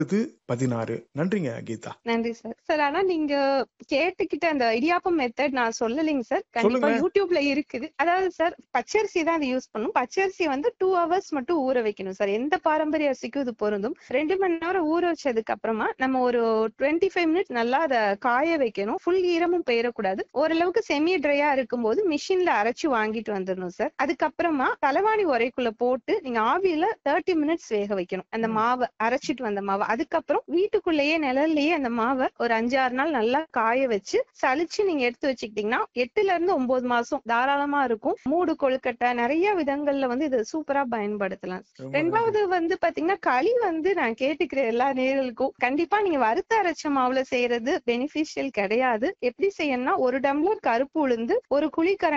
இது பதினாறு நன்றிங்க கீதா நன்றி சார் சார் ஆனா நீங்க கேட்டுக்கிட்ட அந்த இடியாப்பம் மெத்தட் நான் சொல்லலைங்க சார் கண்டிப்பா சொல்லுங்க. யூடியூப்ல இருக்குது அதாவது சார் பச்சரிசி தான் அது யூஸ் பண்ணும் பச்சரிசி வந்து டூ ஹவர்ஸ் மட்டும் ஊற வைக்கணும் சார் எந்த பாரம்பரிய அரிசிக்கும் இது பொருந்தும் ரெண்டு மணி நேரம் ஊற வச்சதுக்கு அப்புறமா நம்ம ஒரு டுவெண்ட்டி ஃபைவ் மினிட்ஸ் நல்லா அதை காய வைக்கணும் ஃபுல் ஈரமும் பெயரக்கூடாது ஓரளவுக்கு செமி ட்ரையா இருக்கும்போது மிஷின்ல அரைச்சு வாங்கிட்டு வந்துடணும் சார் அதுக்கப்புறமா தலைவாணி உரைக்குள்ள போட்டு நீங்க ஆவியில தேர்ட்டி மினிட்ஸ் வேக வைக்கணும் அந்த ம். மாவை அரைச்சிட்டு வந்த மாவை அதுக்கப்புறம் வீட்டுக்குள்ளேயே நிழல்லயே அந்த மாவை ஒரு அஞ்சு ஆறு நாள் நல்லா காய வச்சு சலிச்சு நீங்க எடுத்து வச்சுக்கிட்டீங்கன்னா எட்டுல இருந்து ஒன்பது மாசம் தாராளமா இருக்கும் மூடு கொழுக்கட்டை நிறைய விதங்கள்ல வந்து இது சூப்பரா பயன்படுத்தலாம் ரொம்ப நன்றி. ரெண்டாவது வந்து பாத்தீங்கன்னா களி வந்து நான் கேட்டுக்கிற எல்லா நேர்களுக்கும் கண்டிப்பா நீங்க வறுத்த அரைச்ச மாவுல செய்யறது பெனிஃபிஷியல் கிடையாது எப்படி செய்யணும்னா ஒரு டம்ளர் கருப்பு உளுந்து ஒரு குழிக்கரண்டி